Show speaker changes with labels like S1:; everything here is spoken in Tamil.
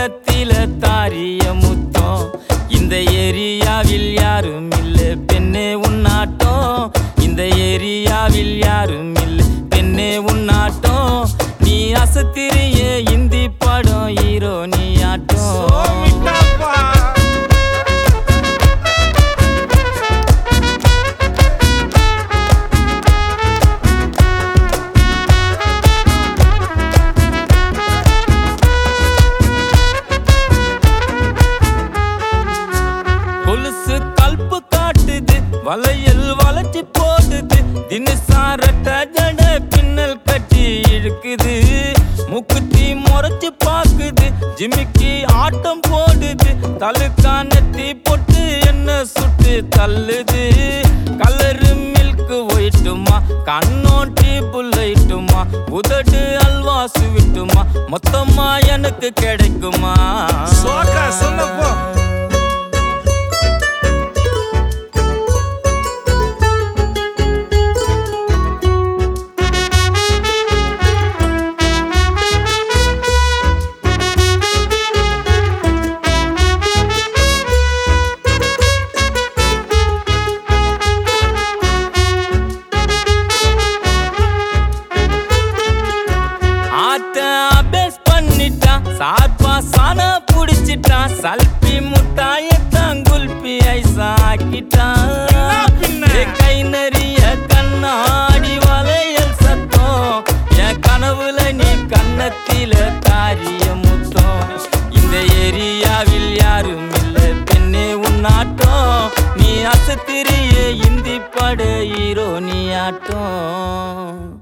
S1: கன்னத்தில தாரிய முத்தம் இந்த ஏரியாவில் யாரும் இல்ல பெண்ணே உன்னாட்டம் இந்த ஏரியாவில் யாரும் இல்ல பெண்ணே உன்னாட்டம் நீ அசத்திரிய இந்தி படம் ஹீரோ நீ ஆட்டம்
S2: சோமிட்டாப்பா
S1: கொலுசு கல்பு காட்டுது வளையல் வளைச்சி போடுது தினசாரட்ட ஜட பின்னல் கட்டி இழுக்குது முக்குத்தி முறைச்சு பாக்குது ஜிமிக்கி ஆட்டம் போடுது தலுக்கானத்தி பொட்டு என்ன சுட்டு தள்ளுது கலரு மில்க் ஒயிட்டுமா கண்ணோட்டி புல்லைட்டுமா உதடு அல்வா சுவிட்டுமா மொத்தமா எனக்கு கிடைக்குமா
S2: சோக்கா சொன்னப்போ
S1: ஆட்ட அபேஸ் பண்ணிட்டான் சார்பா சானா புடிச்சிட்டான் சல்பி முட்டாயத்தான் குல்பி ஐசா ஆக்கிட்டான்
S2: பின்ன?
S1: ஏ கை நெறிய கண்ணாடி வளையல் சத்தம் என் கனவுல நீ கன்னத்தில தாரிய முத்தம் இந்த ஏரியாவில் யாரும் இல்ல பெண்ணே உன்னாட்டம் நீ அசத்திரிய இந்தி பட ஹீரோ நீ ஆட்டம்